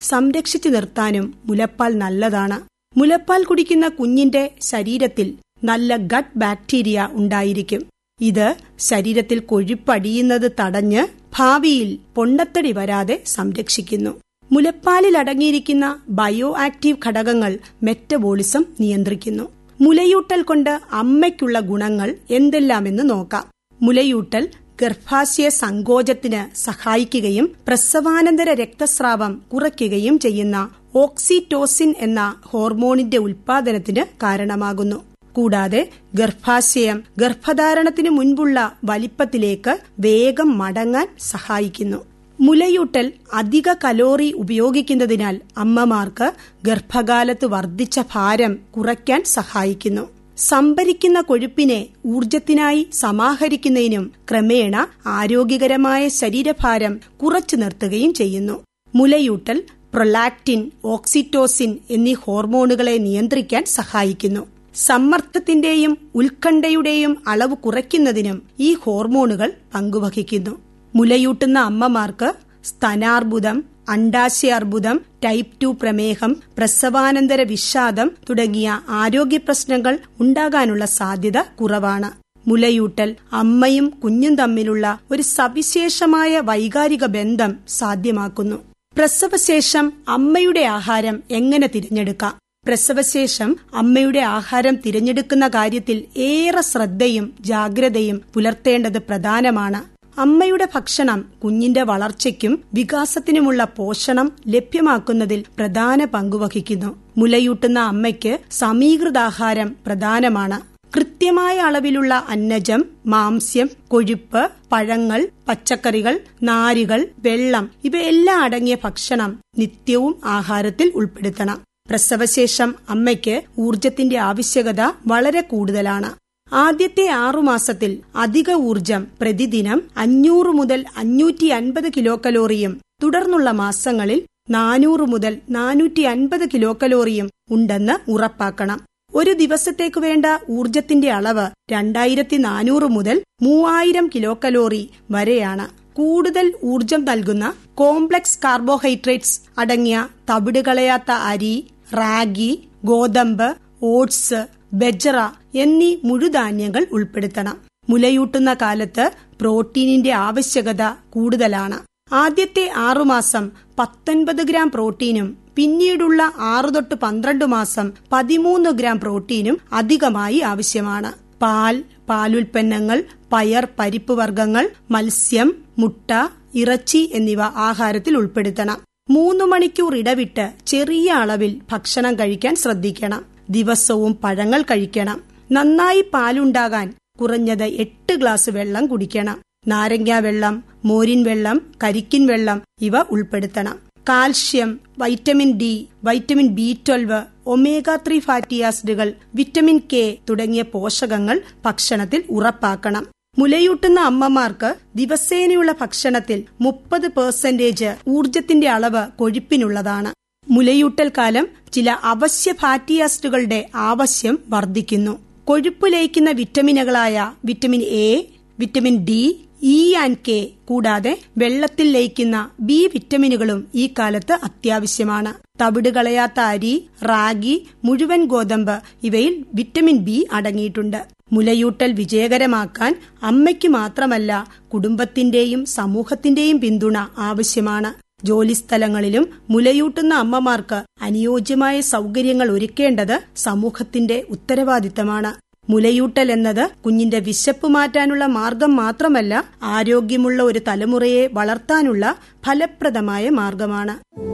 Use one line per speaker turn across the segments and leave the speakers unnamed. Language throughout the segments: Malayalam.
സംരക്ഷിച്ചു നിർത്താനും മുലപ്പാൽ നല്ലതാണ് മുലപ്പാൽ കുടിക്കുന്ന കുഞ്ഞിന്റെ ശരീരത്തിൽ നല്ല ഗട്ട് ബാക്ടീരിയ ഉണ്ടായിരിക്കും ഇത് ശരീരത്തിൽ കൊഴുപ്പടിയുന്നത് തടഞ്ഞ് ഭാവിയിൽ പൊണ്ണത്തടി വരാതെ സംരക്ഷിക്കുന്നു മുലപ്പാലിൽ അടങ്ങിയിരിക്കുന്ന ബയോ ആക്റ്റീവ് ഘടകങ്ങൾ മെറ്റബോളിസം നിയന്ത്രിക്കുന്നു മുലയൂട്ടൽ കൊണ്ട് അമ്മയ്ക്കുള്ള ഗുണങ്ങൾ എന്തെല്ലാമെന്ന് നോക്കാം മുലയൂട്ടൽ ഗർഭാശയ സങ്കോചത്തിന് സഹായിക്കുകയും പ്രസവാനന്തര രക്തസ്രാവം കുറയ്ക്കുകയും ചെയ്യുന്ന ഓക്സിറ്റോസിൻ എന്ന ഹോർമോണിന്റെ ഉൽപാദനത്തിന് കാരണമാകുന്നു കൂടാതെ ഗർഭാശയം ഗർഭധാരണത്തിന് മുൻപുള്ള വലിപ്പത്തിലേക്ക് വേഗം മടങ്ങാൻ സഹായിക്കുന്നു മുലയൂട്ടൽ അധിക കലോറി ഉപയോഗിക്കുന്നതിനാൽ അമ്മമാർക്ക് ഗർഭകാലത്ത് വർദ്ധിച്ച ഭാരം കുറയ്ക്കാൻ സഹായിക്കുന്നു സംഭരിക്കുന്ന കൊഴുപ്പിനെ ഊർജത്തിനായി സമാഹരിക്കുന്നതിനും ക്രമേണ ആരോഗ്യകരമായ ശരീരഭാരം കുറച്ചു നിർത്തുകയും ചെയ്യുന്നു മുലയൂട്ടൽ പ്രൊലാക്റ്റിൻ ഓക്സിറ്റോസിൻ എന്നീ ഹോർമോണുകളെ നിയന്ത്രിക്കാൻ സഹായിക്കുന്നു സമ്മർദ്ദത്തിന്റെയും ഉത്കണ്ഠയുടെയും അളവ് കുറയ്ക്കുന്നതിനും ഈ ഹോർമോണുകൾ പങ്കുവഹിക്കുന്നു മുലയൂട്ടുന്ന അമ്മമാർക്ക് സ്തനാർബുദം അണ്ടാശയാർബുദം ടൈപ്പ് ടു പ്രമേഹം പ്രസവാനന്തര വിഷാദം തുടങ്ങിയ ആരോഗ്യ പ്രശ്നങ്ങൾ ഉണ്ടാകാനുള്ള സാധ്യത കുറവാണ് മുലയൂട്ടൽ അമ്മയും കുഞ്ഞും തമ്മിലുള്ള ഒരു സവിശേഷമായ വൈകാരിക ബന്ധം സാധ്യമാക്കുന്നു പ്രസവശേഷം അമ്മയുടെ ആഹാരം എങ്ങനെ തിരഞ്ഞെടുക്കാം പ്രസവശേഷം അമ്മയുടെ ആഹാരം തിരഞ്ഞെടുക്കുന്ന കാര്യത്തിൽ ഏറെ ശ്രദ്ധയും ജാഗ്രതയും പുലർത്തേണ്ടത് പ്രധാനമാണ് അമ്മയുടെ ഭക്ഷണം കുഞ്ഞിന്റെ വളർച്ചയ്ക്കും വികാസത്തിനുമുള്ള പോഷണം ലഭ്യമാക്കുന്നതിൽ പ്രധാന പങ്കുവഹിക്കുന്നു മുലയൂട്ടുന്ന അമ്മയ്ക്ക് സമീകൃതാഹാരം പ്രധാനമാണ് കൃത്യമായ അളവിലുള്ള അന്നജം മാംസ്യം കൊഴുപ്പ് പഴങ്ങൾ പച്ചക്കറികൾ നാരുകൾ വെള്ളം ഇവയെല്ലാം അടങ്ങിയ ഭക്ഷണം നിത്യവും ആഹാരത്തിൽ ഉൾപ്പെടുത്തണം പ്രസവശേഷം അമ്മയ്ക്ക് ഊർജത്തിന്റെ ആവശ്യകത വളരെ കൂടുതലാണ് ആദ്യത്തെ ആറുമാസത്തിൽ അധിക ഊർജം പ്രതിദിനം അഞ്ഞൂറ് മുതൽ അഞ്ഞൂറ്റി അൻപത് കിലോ കലോറിയും തുടർന്നുള്ള മാസങ്ങളിൽ നാനൂറ് മുതൽ നാനൂറ്റി അൻപത് കിലോ കലോറിയും ഉണ്ടെന്ന് ഉറപ്പാക്കണം ഒരു ദിവസത്തേക്ക് വേണ്ട ഊർജത്തിന്റെ അളവ് രണ്ടായിരത്തി നാനൂറ് മുതൽ മൂവായിരം കിലോ കലോറി വരെയാണ് കൂടുതൽ ഊർജം നൽകുന്ന കോംപ്ലക്സ് കാർബോഹൈഡ്രേറ്റ്സ് അടങ്ങിയ തവിട് കളയാത്ത അരി റാഗി ഗോതമ്പ് ഓട്സ് ബെജറ എന്നീ മുഴുധാന്യങ്ങൾ ഉൾപ്പെടുത്തണം മുലയൂട്ടുന്ന കാലത്ത് പ്രോട്ടീനിന്റെ ആവശ്യകത കൂടുതലാണ് ആദ്യത്തെ ആറുമാസം പത്തൊൻപത് ഗ്രാം പ്രോട്ടീനും പിന്നീടുള്ള ആറു തൊട്ട് പന്ത്രണ്ട് മാസം പതിമൂന്ന് ഗ്രാം പ്രോട്ടീനും അധികമായി ആവശ്യമാണ് പാൽ പാലുൽപ്പന്നങ്ങൾ പയർ പരിപ്പ് വർഗ്ഗങ്ങൾ മത്സ്യം മുട്ട ഇറച്ചി എന്നിവ ആഹാരത്തിൽ ഉൾപ്പെടുത്തണം മൂന്ന് മണിക്കൂർ ഇടവിട്ട് ചെറിയ അളവിൽ ഭക്ഷണം കഴിക്കാൻ ശ്രദ്ധിക്കണം ദിവസവും പഴങ്ങൾ കഴിക്കണം നന്നായി പാലുണ്ടാകാൻ കുറഞ്ഞത് എട്ട് ഗ്ലാസ് വെള്ളം കുടിക്കണം നാരങ്ങ വെള്ളം മോരിൻ വെള്ളം കരിക്കിൻ വെള്ളം ഇവ ഉൾപ്പെടുത്തണം calcium vitamin D vitamin B twelve omega three fatty ആസിഡുകൾ വിറ്റമിൻ കെ തുടങ്ങിയ പോഷകങ്ങൾ ഭക്ഷണത്തിൽ ഉറപ്പാക്കണം മുലയൂട്ടുന്ന അമ്മമാർക്ക് ദിവസേനയുള്ള ഭക്ഷണത്തിൽ മുപ്പത് പെർസെന്റേജ് ഊർജത്തിന്റെ അളവ് കൊഴുപ്പിനുള്ളതാണ് മുലയൂട്ടൽ കാലം ചില അവശ്യ ഫാറ്റി ആസിഡുകളുടെ ആവശ്യം വർദ്ധിക്കുന്നു കൊഴുപ്പ് ലയിക്കുന്ന വിറ്റമിനുകളായ vitamin A vitamin D E and K കൂടാതെ വെള്ളത്തിൽ ലയിക്കുന്ന ബി വിറ്റമിനുകളും ഈ കാലത്ത് അത്യാവശ്യമാണ് തവിട് കളയാത്ത അരി റാഗി മുഴുവൻ ഗോതമ്പ് ഇവയിൽ വിറ്റമിൻ ബി അടങ്ങിയിട്ടുണ്ട് മുലയൂട്ടൽ വിജയകരമാക്കാൻ അമ്മയ്ക്ക് മാത്രമല്ല കുടുംബത്തിന്റെയും സമൂഹത്തിന്റെയും പിന്തുണ ആവശ്യമാണ് ജോലിസ്ഥലങ്ങളിലും മുലയൂട്ടുന്ന അമ്മമാർക്ക് അനുയോജ്യമായ സൗകര്യങ്ങൾ ഒരുക്കേണ്ടത് സമൂഹത്തിന്റെ ഉത്തരവാദിത്തമാണ് മുലയൂട്ടൽ എന്നത് കുഞ്ഞിന്റെ വിശപ്പ് മാറ്റാനുള്ള മാർഗം മാത്രമല്ല ആരോഗ്യമുള്ള ഒരു തലമുറയെ വളർത്താനുള്ള ഫലപ്രദമായ മാർഗമാണ്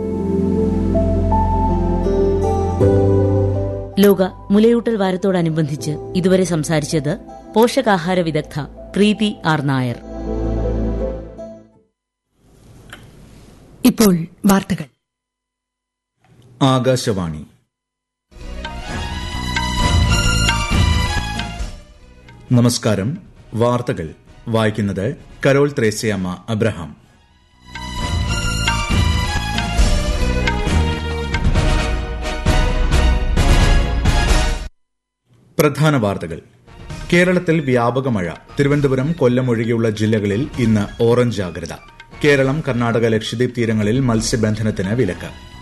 ലോക മുലയൂട്ടൽ വാരത്തോടനുബന്ധിച്ച് ഇതുവരെ സംസാരിച്ചത് പോഷകാഹാര വിദഗ്ധ പ്രീതി ആർ നായർ
ഇപ്പോൾ വാർത്തകൾ
ആകാശവാണി നമസ്കാരം വാർത്തകൾ വായിക്കുന്നത് കരോൾ ത്രേസ്യമ്മ അബ്രഹാം പ്രധാന വാർത്തകൾ കേരളത്തിൽ വ്യാപക മഴ തിരുവനന്തപുരം കൊല്ലം ഒഴികെയുള്ള ജില്ലകളിൽ ഇന്ന് ഓറഞ്ച് ജാഗ്രത കേരളം കർണാടക ലക്ഷദ്വീപ് തീരങ്ങളിൽ മത്സ്യബന്ധനത്തിന് വിലക്ക്